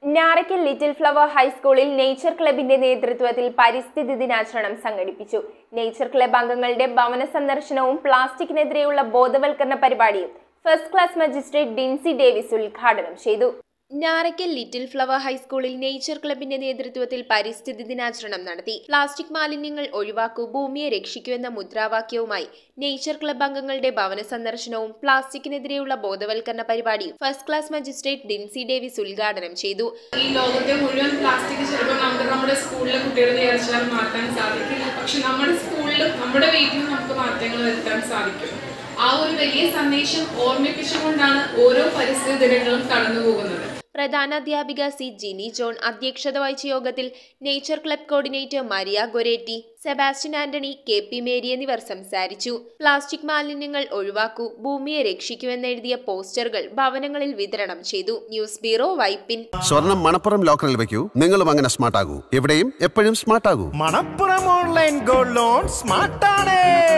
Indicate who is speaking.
Speaker 1: Njarakkal little flower ഹൈസ്കൂളിൽ nature ക്ലബിന്റെ നേതൃത്വത്തിൽ പരിസ്ഥിതി ദിനാചരണം സംഘടിപ്പിച്ചു നേച്ചർ ക്ലബ് അംഗങ്ങളുടെ ഭവന സന്ദർശനവും പ്ലാസ്റ്റിക്കിനെതിരെയുള്ള ബോധവൽക്കരണ പരിപാടിയും first class magistrate Dincy Davis ഉദ്ഘാടനം ചെയ്തു ഞാറയ്ക്കൽ ലിറ്റിൽ ഫ്ലവർ ഹൈസ്കൂളിൽ നേച്ചർ ക്ലബിന്റെ നേതൃത്വത്തിൽ പരിസ്ഥിതി ദിനാചരണം നടത്തി പ്ലാസ്റ്റിക് മാലിന്യങ്ങൾ ഒഴിവാക്കൂ ഭൂമിയെ രക്ഷിക്കൂ എന്ന മുദ്രാവാക്യവുമായി നേച്ചർ ക്ലബ് അംഗങ്ങളുടെ ഭവന സന്ദർശനവും പ്ലാസ്റ്റിക്കിനെതിരെയുള്ള ബോധവൽക്കരണ പരിപാടിയും first class magistrate Dincy Davis ഉദ്ഘാടനം ചെയ്തു
Speaker 2: ഈ ലോകത്തെ മുഴുവൻ പ്ലാസ്റ്റിക് ചിലപ്പോൾ നമുക്ക് നമ്മുടെ സ്കൂളിലെ കുട്ടികൾ വിചാരിച്ചാൽ മാറ്റാൻ സാധിക്കില്ല പക്ഷെ നമ്മുടെ സ്കൂളിലും നമ്മുടെ വീട്ടിലും നമുക്ക് മാറ്റങ്ങൾ വരുത്താൻ സാധിക്കും ആ ഒരു വലിയ സന്ദേശം ഓർമ്മിപ്പിച്ചുകൊണ്ടാണ് ഓരോ പരിസ്ഥിതി ദിനങ്ങളും കടന്നു പോകുന്നത്
Speaker 1: പ്രധാനാധ്യാപിക സി ജിനി ജോൺ അധ്യക്ഷത വഹിച്ച യോഗത്തിൽ nature club coordinator Maria Goretti Sebastian Antony K P Mary എന്നിവർ സംസാരിച്ചു പ്ലാസ്റ്റിക് മാലിന്യങ്ങൾ ഒഴിവാക്കൂ ഭൂമിയെ രക്ഷിക്കൂ എന്നെഴുതിയ പോസ്റ്ററുകൾ ഭവനങ്ങളിൽ വിതരണം ചെയ്തു ന്യൂസ് ബ്യൂറോ വൈപ്പിൻ
Speaker 3: സ്വർണം മണപ്പുറം ലോക്കറിൽ വെക്കൂ നിങ്ങളും അങ്ങനെ സ്മാർട്ട് ആകൂ എവിടെയും എപ്പോഴും സ്മാർട്ട് ആകൂ
Speaker 4: മണപ്പുറം ഓൺലൈൻ ഗോൾഡ് ലോൺ സ്മാർട്ടാണ്